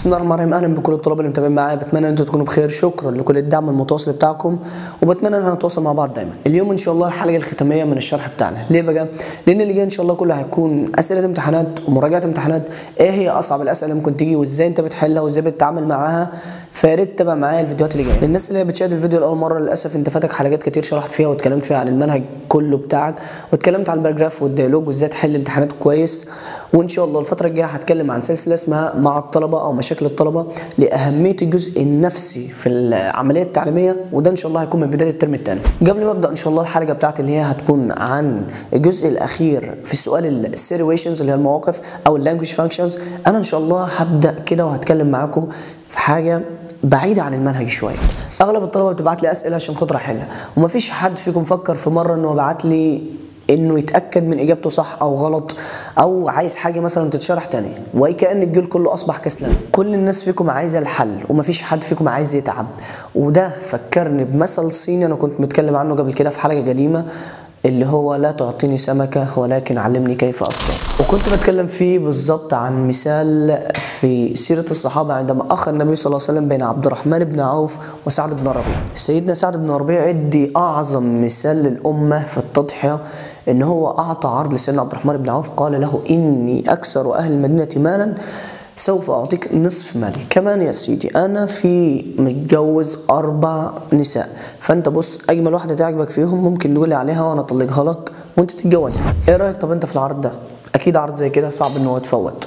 بسم الله الرحمن الرحيم اهلا بكل الطلبه اللي متابعين معايا بتمنى ان انتم تكونوا بخير شكرا لكل الدعم المتواصل بتاعكم وبتمنى ان احنا نتواصل مع بعض دايما اليوم ان شاء الله الحلقه الختاميه من الشرح بتاعنا ليه بقى لان اللي جاي ان شاء الله كله هيكون اسئله امتحانات ومراجعه امتحانات ايه هي اصعب الاسئله اللي ممكن تيجي وازاي انت بتحلها وازاي بتتعامل معاها فيا ريت تتابع معايا الفيديوهات اللي جايه للناس اللي هي بتشاهد الفيديو لاول مره للاسف انت فاتك حلقات كتير شرحت فيها واتكلمت فيها عن المنهج كله بتاعك واتكلمت عن الباراجراف والديالوج وازاي تحل امتحانات كويس وان شاء الله الفتره الجايه هتكلم عن سلسله اسمها مع الطلبه او مشاكل الطلبه لاهميه الجزء النفسي في العمليه التعليميه وده ان شاء الله هيكون من بدايه الترم الثاني قبل ما ابدا ان شاء الله الحلقه بتاعتي اللي هي هتكون عن الجزء الاخير في سؤال السيتويشنز اللي هي المواقف او اللانجوج فانكشنز انا ان شاء الله هبدا كده وهتكلم معاكم في حاجه بعيدة عن المنهج شوية أغلب الطلبة بتبعت لي أسئلة عشان خاطر أحلها ومفيش حد فيكم فكر في مرة إنه بعت لي انه يتاكد من اجابته صح او غلط او عايز حاجه مثلا تتشرح تاني وكأن الجيل كله اصبح كسلان كل الناس فيكم عايزه الحل ومفيش حد فيكم عايز يتعب وده فكرني بمثل صيني انا كنت متكلم عنه قبل كده في حلقه قديمه اللي هو لا تعطيني سمكة ولكن علمني كيف أصطاد وكنت بتكلم فيه بالظبط عن مثال في سيرة الصحابة عندما أخى النبي صلى الله عليه وسلم بين عبد الرحمن بن عوف وسعد بن ربيع سيدنا سعد بن ربيع ادي أعظم مثال للأمة في التضحية إن هو أعطى عرض لسيدنا عبد الرحمن بن عوف قال له إني أكثر أهل المدينة مالا سوف أعطيك نصف مالي كمان يا سيدي أنا في متجوز أربع نساء فأنت بص أجمل واحدة تعجبك فيهم ممكن تقول لي عليها وأنا أطلقها لك وأنت تتجوزها إيه رأيك طب أنت في العرض ده أكيد عرض زي كده صعب إن هو يتفوت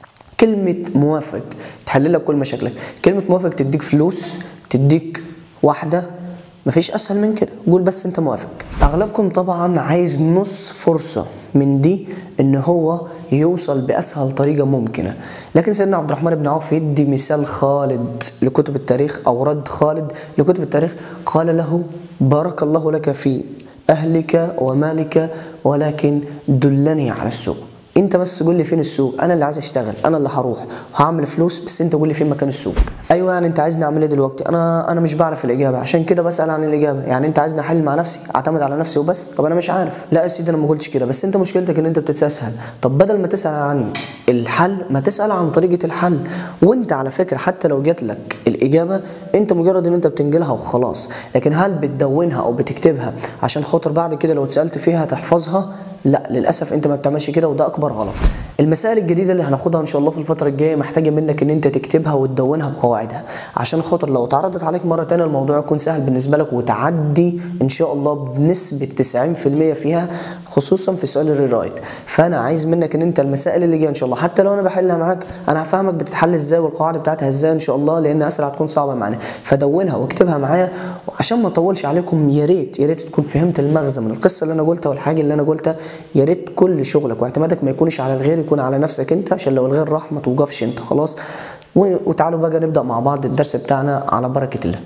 كلمة موافق تحل لك كل مشاكلك كلمة موافق تديك فلوس تديك واحدة مفيش اسهل من كده قول بس انت موافق اغلبكم طبعا عايز نص فرصة من دي ان هو يوصل باسهل طريقة ممكنة لكن سيدنا عبد الرحمن بن عوف يدي مثال خالد لكتب التاريخ او رد خالد لكتب التاريخ قال له بارك الله لك في اهلك ومالك ولكن دلني على السوق انت بس قول لي فين السوق انا اللي عايز اشتغل انا اللي هروح وهعمل فلوس بس انت قول لي فين مكان السوق ايوه يعني انت عايزني اعمل ايه دلوقتي انا انا مش بعرف الاجابه عشان كده بسال عن الاجابه يعني انت عايزني احل مع نفسي اعتمد على نفسي وبس طب انا مش عارف لا يا سيدي انا ما قلتش كده بس انت مشكلتك ان انت بتتسهل طب بدل ما تسال عن الحل ما تسال عن طريقه الحل وانت على فكره حتى لو جات لك الاجابه انت مجرد ان انت بتنجلها وخلاص لكن هل بتدونها او بتكتبها عشان خاطر بعد كده لو اتسالت فيها تحفظها لا للاسف انت ما بتعملش كده وده اكبر غلط المسائل الجديده اللي هناخدها ان شاء الله في الفتره الجايه محتاجه منك ان انت تكتبها وتدونها بقواعدها عشان خاطر لو اتعرضت عليك مره تانية الموضوع يكون سهل بالنسبه لك وتعدي ان شاء الله بنسبه 90% فيها خصوصا في سؤال الريرايت فانا عايز منك ان انت المسائل اللي جايه ان شاء الله حتى لو انا بحلها معاك انا هفهمك بتتحل ازاي والقواعد بتاعتها ازاي ان شاء الله لان اسئله هتكون صعبه معانا فدونها واكتبها معايا وعشان ما اطولش عليكم يا ريت يا ريت تكون فهمت المغزى من القصه اللي انا قلتها والحاجه اللي انا قلتها يا ريت كل شغلك واعتمادك ما يكونش على الغير يكون على نفسك انت عشان لو الغير راح ما توقفش انت خلاص وتعالوا بقى نبدا مع بعض الدرس بتاعنا على بركه الله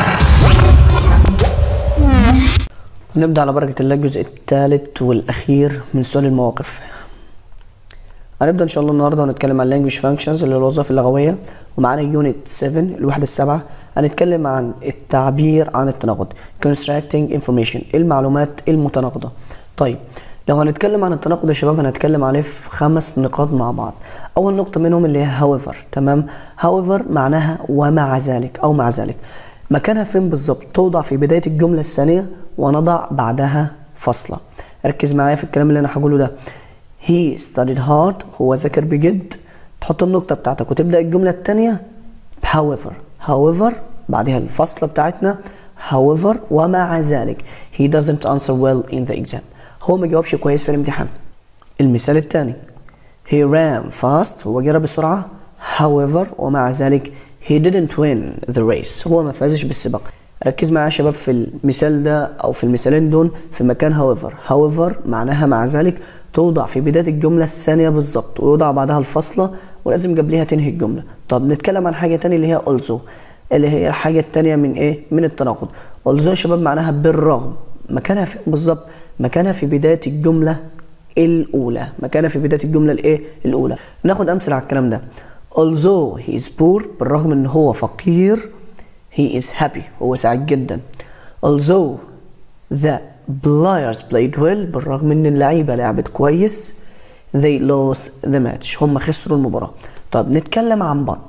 نبدا على بركه الله الجزء الثالث والاخير من سؤال المواقف هنبدا ان شاء الله النهارده هنتكلم عن language functions اللي هي الوظائف اللغويه ومعانا يونت 7 الوحده السابعه هنتكلم عن التعبير عن التناقض constructing information المعلومات المتناقضه طيب لو هنتكلم عن التناقض يا شباب هنتكلم عليه في خمس نقاط مع بعض اول نقطه منهم اللي هي however تمام however معناها ومع ذلك او مع ذلك مكانها فين بالظبط توضع في بدايه الجمله الثانيه ونضع بعدها فاصله ركز معايا في الكلام اللي انا هقوله ده he studied hard هو ذاكر بجد تحط النقطه بتاعتك وتبدا الجمله الثانيه however however بعدها الفاصله بتاعتنا however ومع ذلك he doesn't answer well in the exam هو ما جاوبش كويس في الامتحان المثال الثاني he ran fast هو جرى بسرعة however ومع ذلك he didn't win the race هو ما فازش بالسباق ركز معايا يا شباب في المثال ده او في المثالين دول في مكان however however معناها مع ذلك توضع في بداية الجملة الثانية بالظبط ويوضع بعدها الفاصلة ولازم قبلها تنهي الجملة طب نتكلم عن حاجة تانية اللي هي also اللي هي الحاجة التانية من ايه من التناقض also يا شباب معناها بالرغم مكانها فين بالظبط مكانها في بداية الجملة الأولى مكانها في بداية الجملة الإيه الأولى ناخد أمثلة على الكلام ده although he is poor بالرغم إن هو فقير he is happy هو سعيد جدا although the players played well بالرغم إن اللعيبة لعبت كويس they lost the match هم خسروا المباراة طب نتكلم عن but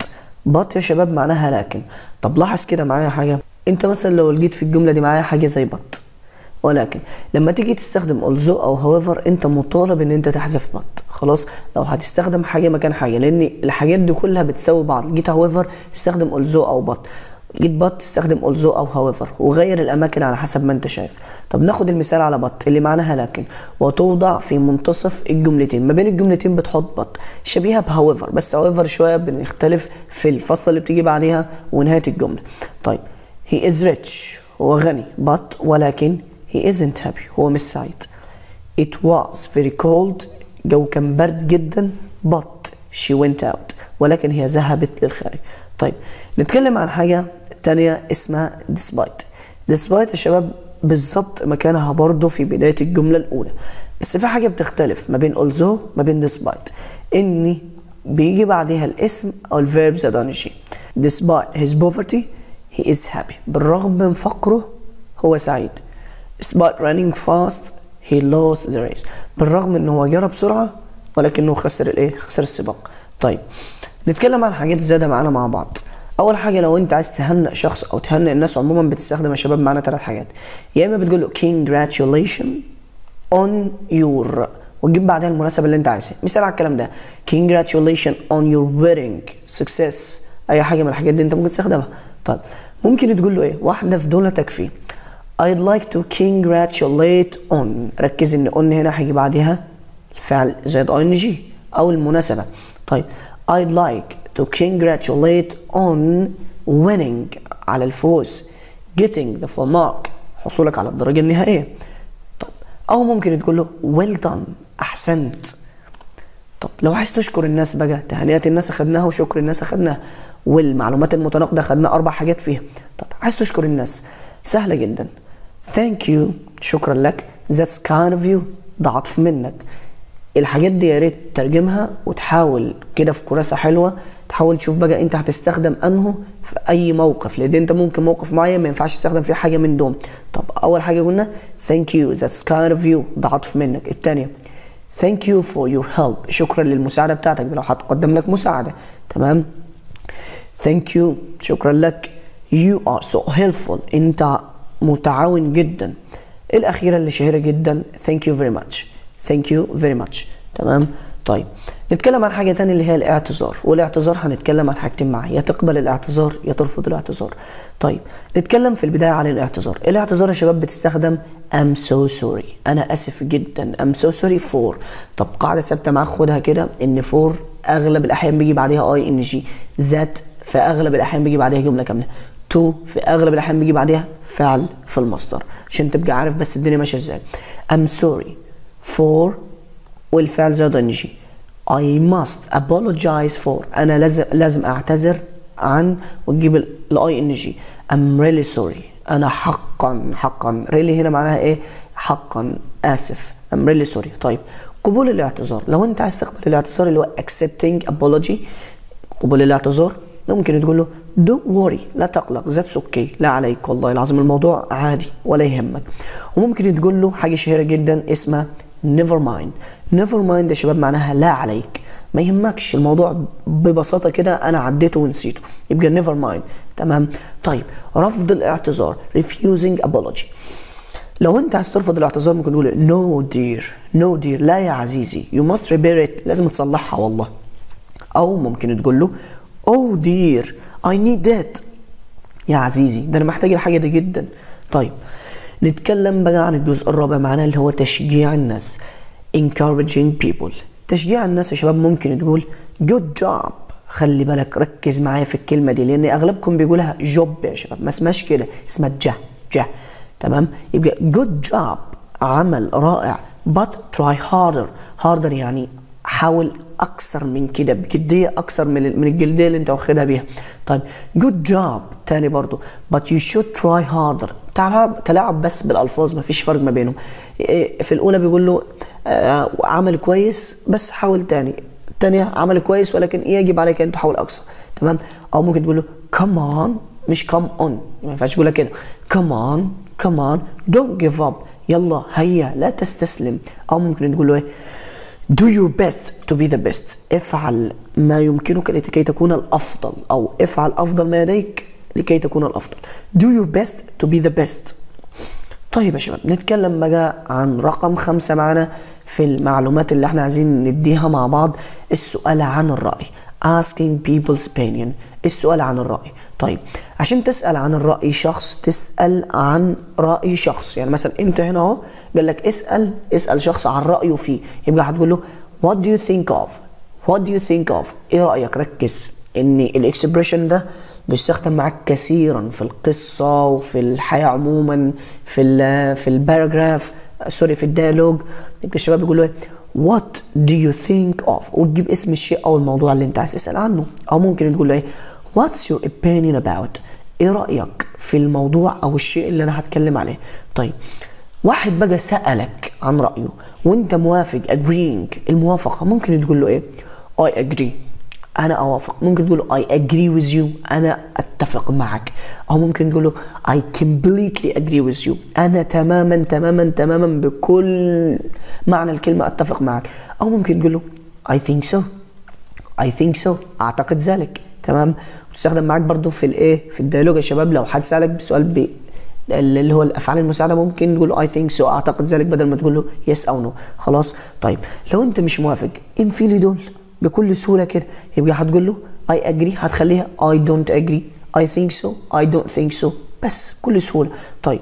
but يا شباب معناها لكن طب لاحظ كده معايا حاجة انت مثلا لو لقيت في الجملة دي معايا حاجة زي but ولكن لما تيجي تستخدم although او however انت مطالب ان انت تحذف but خلاص لو هتستخدم حاجة مكان حاجة لان الحاجات دي كلها بتساوي بعض جيت however استخدم although او but جيت but تستخدم although او however وغير الاماكن على حسب ما انت شايف طب ناخد المثال على but اللي معناها لكن وتوضع في منتصف الجملتين ما بين الجملتين بتحط but شبيهة ب however بس however شوية بنختلف في الفصل اللي بتيجي بعديها ونهاية الجملة طيب he is rich هو غني but ولكن he isn't happy هو مش سعيد it was very cold جو كان برد جدا but she went out ولكن هي ذهبت للخارج طيب نتكلم عن حاجة تانية اسمها despite despite يا شباب بالظبط مكانها برضه في بداية الجملة الأولى بس في حاجة بتختلف ما بين although ما بين despite إن بيجي بعدها الاسم أو الفيرب زائد شيء despite his poverty he is happy بالرغم من فقره هو سعيد despite running fast he lost the race بالرغم انه هو جرى بسرعة ولكنه خسر الايه خسر السباق طيب نتكلم عن حاجات زيادة معانا مع بعض اول حاجة لو انت عايز تهنئ شخص او تهنئ الناس عموما بتستخدم يا شباب معانا ثلاث حاجات يا اما بتقول له congratulation on your وتجيب بعدها المناسبة اللي انت عايزها مثال على الكلام ده congratulation on your wedding success اي حاجة من الحاجات دي انت ممكن تستخدمها طيب ممكن تقول له ايه واحدة في دول تكفي I'd like to congratulate on ركز ان on هنا هيجي بعدها الفعل زائد ing او المناسبة طيب I'd like to congratulate on winning على الفوز getting the full mark حصولك على الدرجة النهائية طب او ممكن تقول له well done احسنت طب لو عايز تشكر الناس بقى تهنئة الناس اخدناها وشكر الناس اخدناها والمعلومات المتناقضة اخدنا اربع حاجات فيها طب عايز تشكر الناس سهلة جدا thank you شكرا لك that's kind of you ده عطف منك الحاجات دي يا ريت تترجمها وتحاول كده في كراسة حلوة تحاول تشوف بقى انت هتستخدم انه في اي موقف لان انت ممكن موقف معين ما ينفعش تستخدم فيه حاجة من دول طب اول حاجة قلنا thank you that's kind of you ده عطف منك التانية thank you for your help شكرا للمساعدة بتاعتك لو هتقدم لك مساعدة تمام thank you شكرا لك you are so helpful انت متعاون جدا الأخيرة اللي شهيرة جدا thank you very much thank you very much تمام طيب نتكلم عن حاجة تانية اللي هي الاعتذار والاعتذار هنتكلم عن حاجتين معاه يا تقبل الاعتذار يا ترفض الاعتذار طيب نتكلم في البداية عن الاعتذار الاعتذار يا شباب بتستخدم I'm so sorry أنا آسف جدا I'm so sorry for طب قاعدة ثابتة معاك خدها كده إن for أغلب الأحيان بيجي بعدها اي ان جي ذات في أغلب الأحيان بيجي بعدها جملة كاملة تو في اغلب الاحيان بيجي بعدها فعل في المصدر عشان تبقى عارف بس الدنيا ماشيه ازاي I'm sorry for والفعل زائد ان جي I must apologize for انا لازم لازم اعتذر عن وتجيب الاي ان جي I'm really sorry انا حقا حقا really هنا معناها ايه حقا اسف I'm really sorry طيب قبول الاعتذار لو انت عايز تقبل الاعتذار اللي هو accepting apology قبول الاعتذار ممكن تقول له don't worry لا تقلق that's okay لا عليك والله العظيم الموضوع عادي ولا يهمك وممكن تقول له حاجة شهيرة جدا اسمها never mind never mind يا شباب معناها لا عليك ما يهمكش الموضوع ببساطة كده أنا عديته ونسيته يبقى never mind تمام طيب رفض الاعتذار refusing apology لو انت عايز ترفض الاعتذار ممكن تقول no dear no dear لا يا عزيزي you must repair it لازم تصلحها والله او ممكن تقول له oh dear I need that يا عزيزي ده انا محتاج الحاجة دي جدا طيب نتكلم بقى عن الجزء الرابع معانا اللي هو تشجيع الناس encouraging people تشجيع الناس يا شباب ممكن تقول good job خلي بالك ركز معايا في الكلمة دي لأن أغلبكم بيقولها جوب يا شباب ما اسمهاش كده اسمها جه جه تمام يبقى good job عمل رائع but try harder harder يعني حاول اكثر من كده بجديه اكثر من من الجلديه اللي انت واخدها بيها طيب good job تاني برضو but you should try harder تلعب تلاعب بس بالالفاظ مفيش فرق ما بينهم في الاولى بيقول له آه عمل كويس بس حاول تاني الثانيه عمل كويس ولكن يجب عليك ان تحاول اكثر تمام او ممكن تقول له come on مش come on ما ينفعش تقولها كده come on come on don't give up يلا هيا لا تستسلم او ممكن تقول له ايه do your best to be the best افعل ما يمكنك لكي تكون الأفضل أو افعل أفضل ما لديك لكي تكون الأفضل do your best to be the best طيب يا شباب نتكلم بقى عن رقم خمسة معانا في المعلومات اللي احنا عايزين نديها مع بعض السؤال عن الرأي asking people's opinion السؤال عن الرأي طيب عشان تسأل عن الرأي شخص تسأل عن رأي شخص يعني مثلا انت هنا اهو قال لك اسأل اسأل شخص عن رأيه فيه يبقى هتقول له what do you think of what do you think of ايه رأيك ركز ان الاكسبريشن ده بيستخدم معاك كثيرا في القصة وفي الحياة عموما في ال في الباراجراف سوري في الديالوج يبقى الشباب بيقولوا ايه what do you think of وتجيب اسم الشيء او الموضوع اللي انت عايز تسأل عنه او ممكن تقول له ايه what's your opinion about ايه رأيك في الموضوع او الشيء اللي انا هتكلم عليه طيب واحد بقى سألك عن رأيه وانت موافق agreeing الموافقة ممكن تقول له ايه I agree انا اوافق ممكن تقول له I agree with you انا اتفق معك او ممكن تقول له I completely agree with you انا تماما تماما تماما بكل معنى الكلمة اتفق معك او ممكن تقول له I think so I think so اعتقد ذلك تمام وتستخدم معاك برضو في الايه في الديالوج يا شباب لو حد سالك بسؤال ب اللي هو الافعال المساعده ممكن تقول له اي ثينك سو اعتقد ذلك بدل ما تقول له يس او نو خلاص طيب لو انت مش موافق انفي لي دول بكل سهوله كده يبقى هتقول له اي اجري هتخليها اي دونت اجري اي ثينك سو اي دونت ثينك سو بس بكل سهوله طيب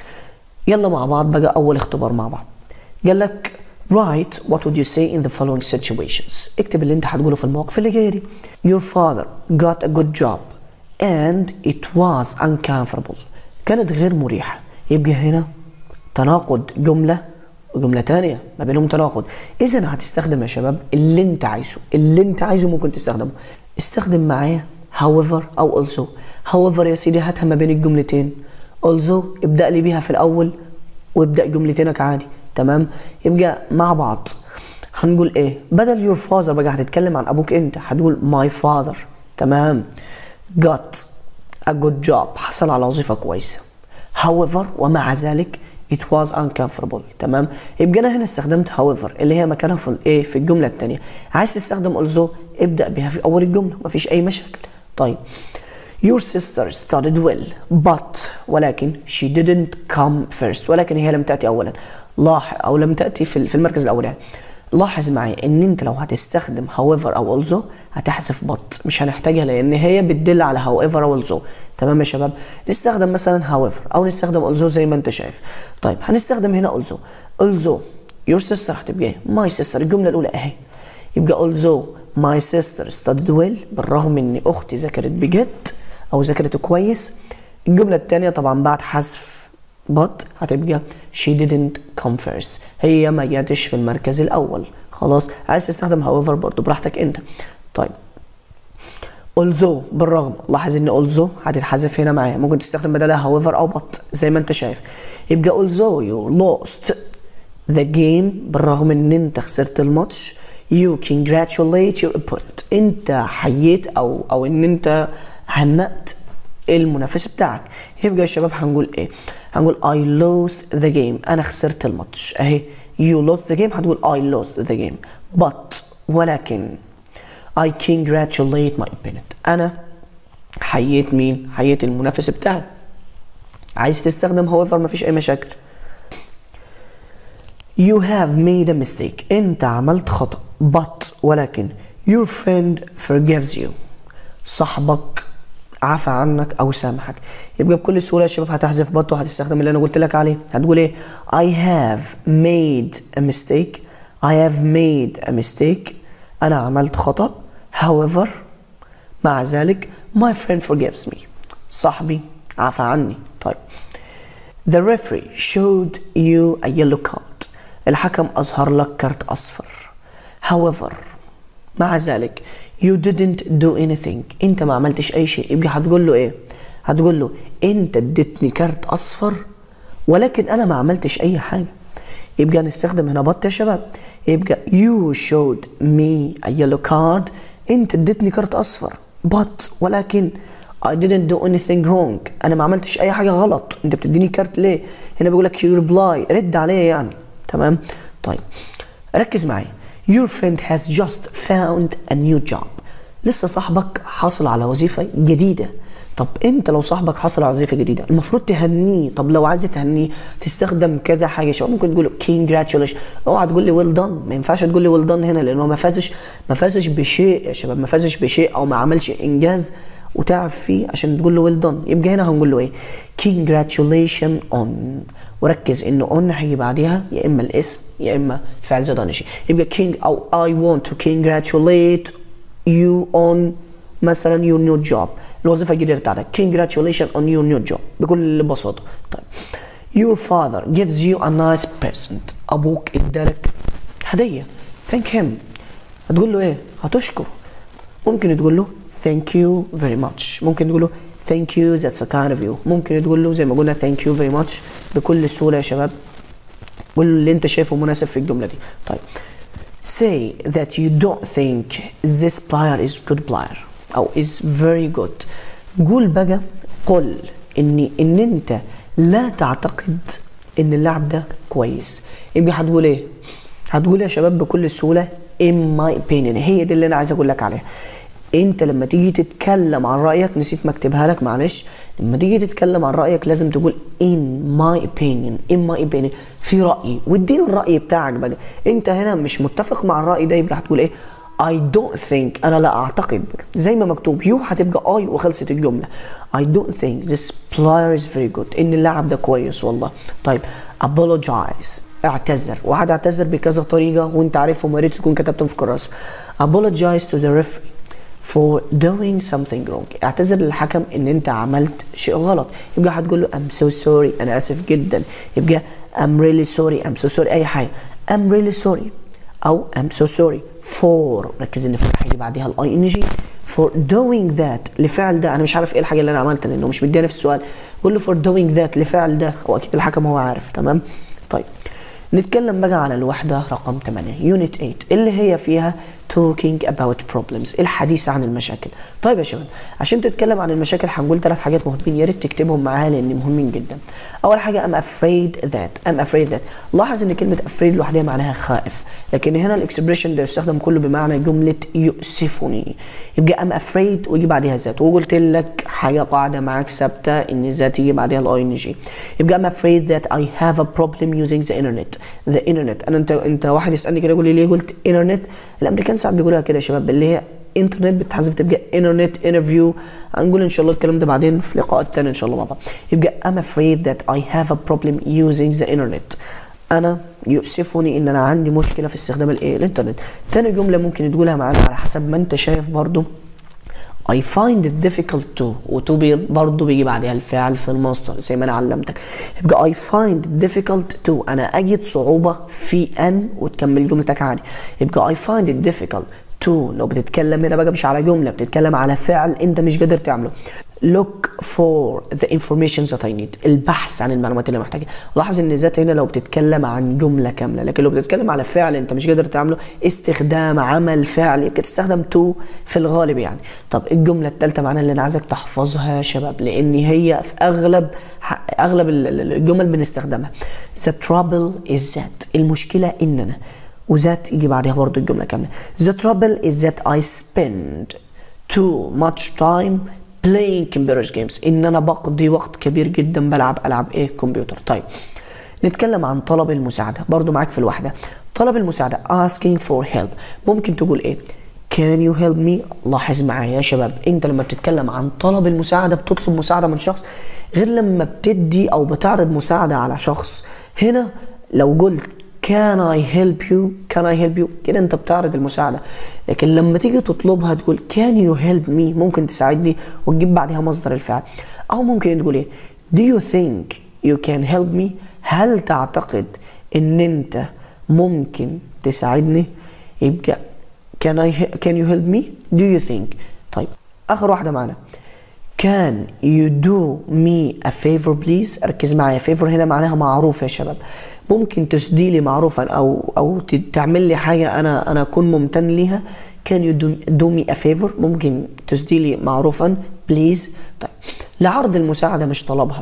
يلا مع بعض بقى اول اختبار مع بعض قال لك write what would you say in the following situations اكتب اللي انت هتقوله في المواقف اللي جايه دي your father got a good job and it was uncomfortable كانت غير مريحة يبقى هنا تناقض جملة وجملة تانية ما بينهم تناقض إذا هتستخدم يا شباب اللي أنت عايزه اللي أنت عايزه ممكن تستخدمه استخدم معايا however أو also however يا سيدي هاتها ما بين الجملتين also ابدأ لي بيها في الأول وابدأ جملتينك عادي تمام يبقى مع بعض هنقول ايه بدل your father بقى هتتكلم عن ابوك انت هتقول my father تمام got a good job حصل على وظيفة كويسة however ومع ذلك it was uncomfortable تمام يبقى انا هنا استخدمت however اللي هي مكانها في الايه في الجملة الثانية عايز تستخدم also ابدأ بها في اول الجملة مفيش اي مشاكل طيب Your sister studied well but ولكن she didn't come first ولكن هي لم تأتي أولا لاحظ أو لم تأتي في في المركز الأول يعني لاحظ معايا ان انت لو هتستخدم however او also هتحذف but مش هنحتاجها لان هي بتدل على however او also تمام يا شباب نستخدم مثلا however او نستخدم also زي ما انت شايف طيب هنستخدم هنا also also your sister هتبقى ايه my sister الجمله الاولى اهي يبقى also my sister studied well بالرغم ان اختي ذاكرت بجد او ذاكرت كويس الجمله الثانيه طبعا بعد حذف but هتبقى she didn't come first هي ما جاتش في المركز الاول خلاص عايز تستخدم however برضو براحتك انت طيب although بالرغم لاحظ ان although هتتحذف هنا معايا ممكن تستخدم بدلها however او but زي ما انت شايف يبقى although you lost the game بالرغم ان انت خسرت الماتش you congratulate your opponent انت حييت او او ان انت هنأت المنافس بتاعك يبقى يا شباب هنقول ايه هنقول I lost the game انا خسرت الماتش اهي you lost the game هتقول I lost the game but ولكن I congratulate my opponent انا حييت مين حييت المنافس بتاعي عايز تستخدم however مفيش اي مشاكل You have made a mistake انت عملت خطأ but ولكن your friend forgives you صاحبك عفى عنك او سامحك يبقى بكل سهوله يا شباب هتحذف بط وهتستخدم اللي انا قلت لك عليه هتقول ايه I have made a mistake I have made a mistake انا عملت خطأ however مع ذلك my friend forgives me صاحبي عفى عني طيب The referee showed you a yellow card الحكم أظهر لك كارت أصفر however مع ذلك you didn't do anything انت ما عملتش اي شيء يبقى هتقول له ايه هتقول له انت اديتني كارت اصفر ولكن انا ما عملتش اي حاجه يبقى نستخدم هنا بط يا شباب يبقى you showed me a yellow card انت اديتني كارت اصفر but ولكن I didn't do anything wrong انا ما عملتش اي حاجه غلط انت بتديني كارت ليه هنا بيقول لك you reply رد عليه يعني تمام طيب ركز معايا your friend has just found a new job لسه صاحبك حاصل على وظيفة جديدة طب انت لو صاحبك حصل على وظيفه جديده المفروض تهنيه طب لو عايز تهنيه تستخدم كذا حاجه شباب ممكن تقول له كونجراتيوليشن اوعى تقول لي ويل دان ما ينفعش تقول لي ويل دان هنا لان هو ما فازش ما فازش بشيء يا شباب ما فازش بشيء او ما عملش انجاز وتعب فيه عشان تقول له ويل دان يبقى هنا هنقول له ايه كونجراتيوليشن اون وركز ان اون هيجي بعديها يا اما الاسم يا اما فعل زائد شيء يبقى كينج او I want to congratulate you on مثلا your new job الوظيفه الجديده بتاعتك congratulations on your new job بكل بساطه طيب your father gives you a nice present ابوك ادالك هديه thank him هتقول له ايه هتشكره ممكن تقول له thank you very much ممكن تقول له thank you that's a kind of you ممكن تقول له زي ما قلنا thank you very much بكل سهوله يا شباب قول له اللي انت شايفه مناسب في الجمله دي طيب say that you don't think this player is good player او is very good قول بقى قل ان ان انت لا تعتقد ان اللاعب ده كويس يبقى هتقول ايه هتقول يا شباب بكل سهوله in my opinion هي دي اللي انا عايز اقول لك عليها انت لما تيجي تتكلم عن رايك نسيت ما اكتبها لك معلش لما تيجي تتكلم عن رايك لازم تقول in my opinion in my opinion في رايي واديني الراي بتاعك بقى انت هنا مش متفق مع الراي ده يبقى هتقول ايه I don't think أنا لا أعتقد زي ما مكتوب يو هتبقى I وخلصت الجملة I don't think this player is very good إن اللاعب ده كويس والله طيب apologize اعتذر واحد اعتذر بكذا طريقة وانت عارفهم ويا ريت تكون كتبتهم في كراسة apologize to the referee for doing something wrong اعتذر للحكم ان انت عملت شيء غلط يبقى هتقول له I'm so sorry انا اسف جدا يبقى I'm really sorry I'm so sorry اي حاجة I'm really sorry او I'm so sorry for ركز ان في هيجي بعديها الاي ان جي for doing that لفعل ده انا مش عارف ايه الحاجه اللي انا عملتها لانه مش مديها نفس السؤال قول له for doing that لفعل ده هو اكيد الحكم هو عارف تمام طيب نتكلم بقى على الوحدة رقم 8 يونت 8 اللي هي فيها talking about problems الحديث عن المشاكل طيب يا شباب عشان تتكلم عن المشاكل هنقول ثلاث حاجات مهمين يا ريت تكتبهم معايا لان مهمين جدا اول حاجة I'm afraid that I'm afraid that لاحظ ان كلمة afraid لوحدها معناها خائف لكن هنا الاكسبريشن ده يستخدم كله بمعنى جملة يؤسفني يبقى I'm afraid ويجي بعدها ذات وقلت لك حاجة قاعدة معاك ثابتة ان ذات يجي بعدها الاي ان جي يبقى I'm afraid that I have a problem using the internet the internet انا انت انت واحد يسالني كده يقول لي ليه قلت internet الامريكان ساعات بيقولها كده يا شباب اللي هي انترنت بتحذف تبقى انترنت انترفيو هنقول ان شاء الله الكلام ده بعدين في لقاءات تانية ان شاء الله مع بعض يبقى I'm afraid that I have a problem using the internet انا يؤسفني ان انا عندي مشكله في استخدام الايه الانترنت تاني جمله ممكن تقولها معانا على حسب ما انت شايف برضو I find it difficult to وتو بي برضه بيجي بعدها الفعل في المصدر زي ما انا علمتك يبقى I find it difficult to انا اجد صعوبة في ان وتكمل جملتك عادي يبقى I find it difficult to لو بتتكلم هنا بقى مش على جملة بتتكلم على فعل انت مش قادر تعمله look for the information that I need البحث عن المعلومات اللي محتاجها لاحظ ان ذات هنا لو بتتكلم عن جمله كامله لكن لو بتتكلم على فعل انت مش قادر تعمله استخدام عمل فعل يبقى تستخدم to في الغالب يعني طب الجمله الثالثه معناها اللي انا عايزك تحفظها يا شباب لان هي في اغلب اغلب الجمل بنستخدمها the trouble is that المشكله اننا وذات يجي بعدها برضو الجمله كامله the trouble is that I spend too much time playing computer games ان انا بقضي وقت كبير جدا بلعب العاب ايه كمبيوتر طيب نتكلم عن طلب المساعده برضو معاك في الوحده طلب المساعده asking for help ممكن تقول ايه can you help me لاحظ معايا يا شباب انت لما بتتكلم عن طلب المساعده بتطلب مساعده من شخص غير لما بتدي او بتعرض مساعده على شخص هنا لو قلت can I help you can I help you كده انت بتعرض المساعدة لكن لما تيجي تطلبها تقول can you help me ممكن تساعدني وتجيب بعدها مصدر الفعل او ممكن تقول ايه do you think you can help me هل تعتقد ان انت ممكن تساعدني يبقى can I can you help me do you think طيب اخر واحدة معنا can you do me a favor please ركز معايا favor هنا معناها معروف يا شباب ممكن تسدي لي معروفا او او تعمل لي حاجه انا انا اكون ممتن ليها can you do, do me a favor ممكن تسدي لي معروفا بليز طيب لعرض المساعده مش طلبها بقى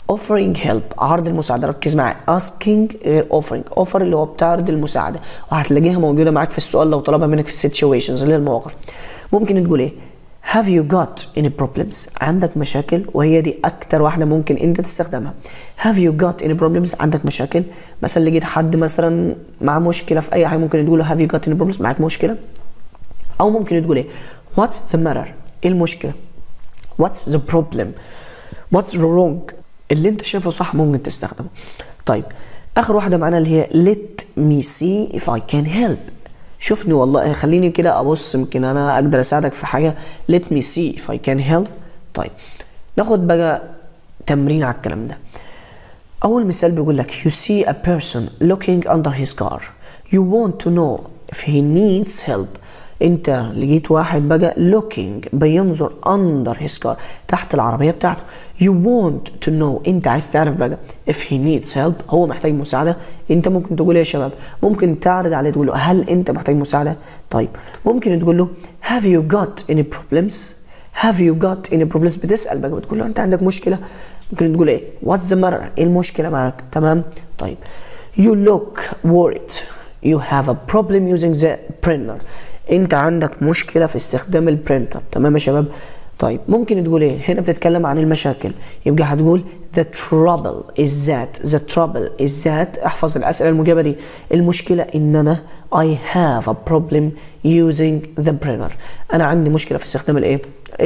offering help عرض المساعدة ركز معايا asking غير offering offer اللي هو بتعرض المساعدة وهتلاقيها موجودة معاك في السؤال لو طلبها منك في situations اللي هي المواقف ممكن تقول ايه have you got any problems عندك مشاكل وهي دي اكتر واحدة ممكن انت تستخدمها have you got any problems عندك مشاكل مثلا لقيت حد مثلا معاه مشكلة في اي حاجة ممكن تقول له have you got any problems معاك مشكلة او ممكن تقول ايه what's the matter ايه المشكلة what's the problem what's wrong اللي انت شايفه صح ممكن تستخدمه طيب اخر واحده معانا اللي هي let me see if I can help شوفني والله خليني كده ابص يمكن انا اقدر اساعدك في حاجه let me see if I can help طيب ناخد بقى تمرين على الكلام ده اول مثال بيقول لك you see a person looking under his car you want to know if he needs help انت لقيت واحد بقى looking بينظر under his car تحت العربية بتاعته you want to know انت عايز تعرف بقى if he needs help هو محتاج مساعدة انت ممكن تقول يا شباب ممكن تعرض عليه تقول له هل انت محتاج مساعدة طيب ممكن تقول له have you got any problems have you got any problems بتسأل بقى بتقول له انت عندك مشكلة ممكن تقول ايه what's the matter ايه المشكلة معاك تمام طيب you look worried you have a problem using the printer انت عندك مشكله في استخدام البرينتر تمام يا شباب طيب ممكن تقول ايه هنا بتتكلم عن المشاكل يبقى هتقول the trouble is that the trouble is that احفظ الاسئله المجابه دي المشكله ان انا I have a problem using the printer انا عندي مشكله في استخدام الايه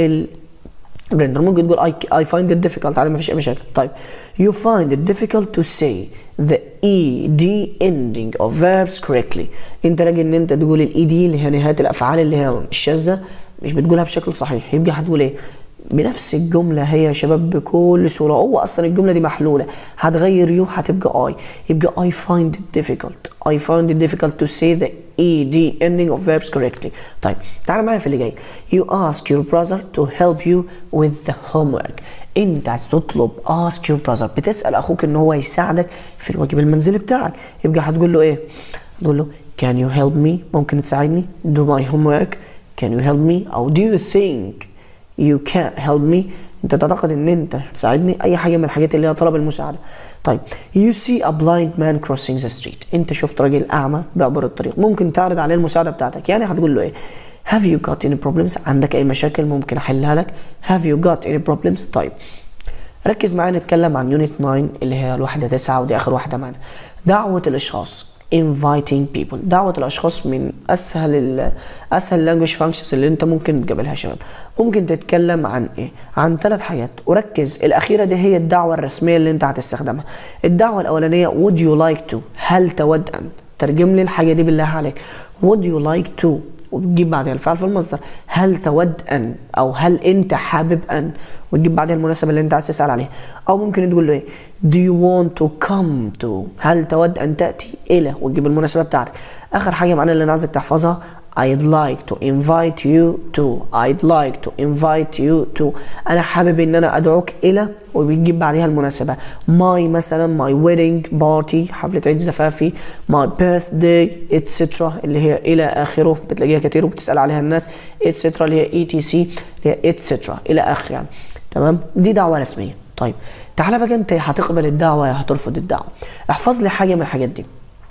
البرينتر ممكن تقول I, I find it difficult على ما فيش اي مشاكل طيب you find it difficult to say the ed ending of verbs correctly انت راجل ان انت تقول الاي دي اللي هي نهايه الافعال اللي هي الشاذه مش بتقولها بشكل صحيح يبقى هتقول ايه بنفس الجمله هي يا شباب بكل سهوله هو اصلا الجمله دي محلوله هتغير يو هتبقى اي يبقى I find it difficult I find it difficult to say the ed ending of verbs correctly طيب تعال معايا في اللي جاي you ask your brother to help you with the homework انت عايز تطلب ask your brother بتسال اخوك ان هو يساعدك في الواجب المنزلي بتاعك يبقى هتقول له ايه تقول له can you help me ممكن تساعدني do my homework can you help me او do you think you can't help me انت تعتقد ان انت هتساعدني اي حاجه من الحاجات اللي هي طلب المساعده طيب you see a blind man crossing the street انت شفت راجل اعمى بيعبر الطريق ممكن تعرض عليه المساعده بتاعتك يعني هتقول له ايه have you got any problems عندك اي مشاكل ممكن احلها لك have you got any problems طيب ركز معايا نتكلم عن يونت 9 اللي هي الوحده 9 ودي اخر واحده معانا دعوه الاشخاص inviting people دعوة الأشخاص من أسهل ال أسهل language functions اللي أنت ممكن تقابلها يا شباب ممكن تتكلم عن إيه؟ عن ثلاث حاجات وركز الأخيرة دي هي الدعوة الرسمية اللي أنت هتستخدمها الدعوة الأولانية would you like to هل تود أن ترجم لي الحاجة دي بالله عليك would you like to وبتجيب بعدها الفعل في المصدر هل تود ان او هل انت حابب ان وتجيب بعدها المناسبه اللي انت عايز تسال عليها او ممكن تقول له ايه do you want to come to هل تود ان تاتي الى وتجيب المناسبه بتاعتك اخر حاجه معانا اللي انا عايزك تحفظها I'd like to invite you to I'd like to invite you to أنا حابب إن أنا أدعوك إلى وبتجيب بعدها المناسبة my مثلا my wedding party حفلة عيد زفافي my birthday etc اللي هي إلى آخره بتلاقيها كتير وبتسأل عليها الناس etc اللي هي etc اللي هي etc إلى آخر يعني تمام دي دعوة رسمية طيب تعالى بقى أنت هتقبل الدعوة يا هترفض الدعوة احفظ لي حاجة من الحاجات دي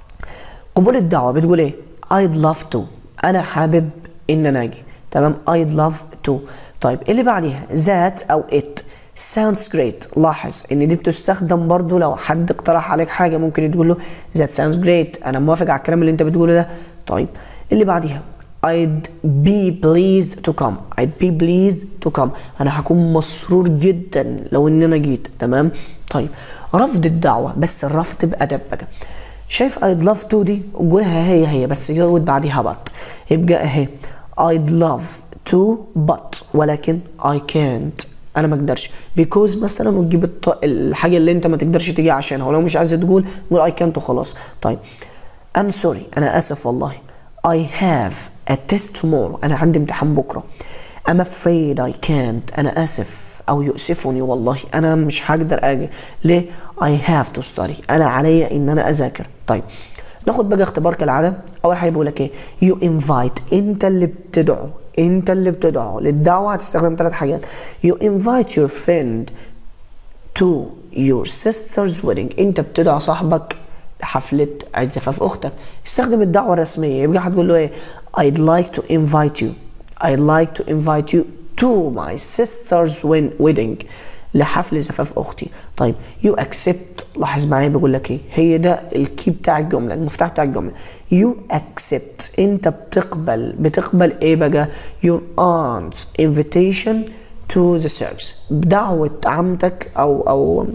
قبول الدعوة بتقول إيه I'd love to انا حابب ان انا اجي تمام I'd love to طيب اللي بعديها ذات او it sounds great لاحظ ان دي بتستخدم برضو لو حد اقترح عليك حاجه ممكن تقول له that sounds great انا موافق على الكلام اللي انت بتقوله ده طيب اللي بعديها I'd be pleased to come I'd be pleased to come انا هكون مسرور جدا لو ان انا جيت تمام طيب رفض الدعوه بس الرفض بادب بقى شايف I'd love to دي قولها هي هي بس زود بعديها but يبقى اهي I'd love to but ولكن I can't انا ما اقدرش because مثلا وتجيب الط... الحاجه اللي انت ما تقدرش تيجي عشانها ولو مش عايز تقول قول I can't وخلاص طيب I'm sorry انا اسف والله I have a test tomorrow انا عندي امتحان بكره I'm afraid I can't انا اسف او يؤسفني والله انا مش هقدر اجي ليه I have to study انا عليا ان انا اذاكر طيب ناخد بقى اختبار كالعاده اول حاجه بيقول لك ايه you invite انت اللي بتدعو انت اللي بتدعو للدعوه هتستخدم ثلاث حاجات you invite your friend to your sister's wedding انت بتدعو صاحبك لحفلة عيد زفاف اختك استخدم الدعوة الرسمية يبقى هتقول له ايه I'd like to invite you I'd like to invite you to my sister's win- wedding لحفل زفاف اختي طيب you accept لاحظ معايا بيقول لك ايه هي ده الكي بتاع الجمله المفتاح بتاع الجمله you accept انت بتقبل بتقبل ايه بقى your aunt's invitation to the circus بدعوه عمتك او او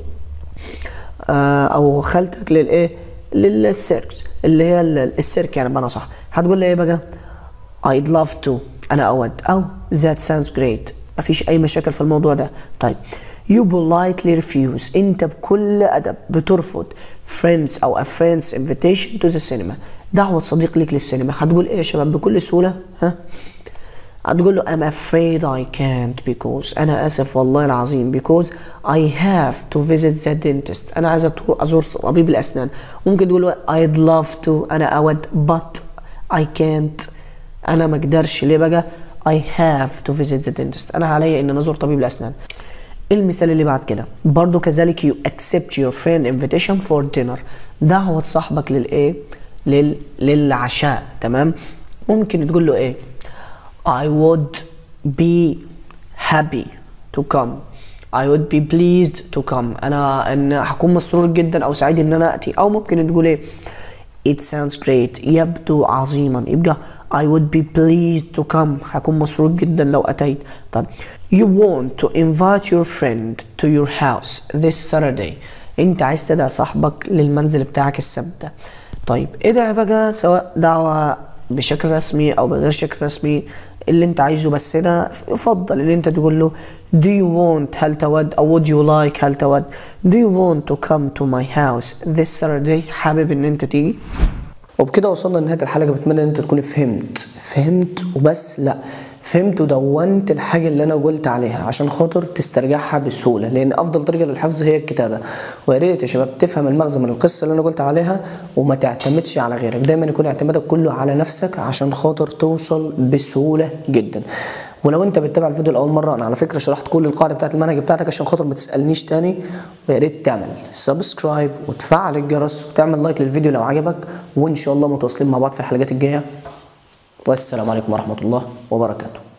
آه، او خالتك للايه للسيركس اللي هي ال- السيرك يعني بمعنى صح هتقول لي ايه بقى I'd love to انا اود او that sounds great مفيش اي مشاكل في الموضوع ده طيب you politely refuse انت بكل ادب بترفض friends او a friend's invitation to the cinema دعوة صديق ليك للسينما هتقول ايه يا شباب بكل سهولة ها هتقول له I'm afraid I can't because أنا آسف والله العظيم because I have to visit the dentist أنا عايز أتو- أزور طبيب الأسنان ممكن تقول له I'd love to أنا أود but I can't أنا ما أقدرش ليه بقى I have to visit the dentist أنا عليا إن أنا أزور طبيب الأسنان المثال اللي بعد كده برضو كذلك you accept your friend invitation for dinner دعوة صاحبك للإيه لل... للعشاء تمام ممكن تقول له إيه I would be happy to come I would be pleased to come أنا أن هكون مسرور جدا أو سعيد إن أنا أتي أو ممكن تقول إيه It sounds great يبدو عظيما يبقى I would be pleased to come هكون مسرور جدا لو أتيت طب You want to invite your friend to your house this Saturday أنت عايز تدعي صاحبك للمنزل بتاعك السبت ده طيب ادعي بقى سواء دعوة بشكل رسمي او بغير شكل رسمي اللي انت عايزه بس هنا يفضل ان انت تقول له do you want هل تود او would you like هل تود do you want to come to my house this Saturday حابب ان انت تيجي وبكده وصلنا لنهايه الحلقه بتمنى ان انت تكون فهمت فهمت وبس لا فهمت ودونت الحاجه اللي انا قلت عليها عشان خاطر تسترجعها بسهوله لان افضل طريقه للحفظ هي الكتابه ويا ريت يا شباب تفهم المغزى من القصه اللي انا قلت عليها وما تعتمدش على غيرك دايما يكون اعتمادك كله على نفسك عشان خاطر توصل بسهوله جدا ولو انت بتتابع الفيديو لاول مره انا على فكره شرحت كل القاعده بتاعت المنهج بتاعتك عشان خاطر ما تسالنيش تاني ويا ريت تعمل سبسكرايب وتفعل الجرس وتعمل لايك للفيديو لو عجبك وان شاء الله متواصلين مع بعض في الحلقات الجايه والسلام عليكم ورحمه الله وبركاته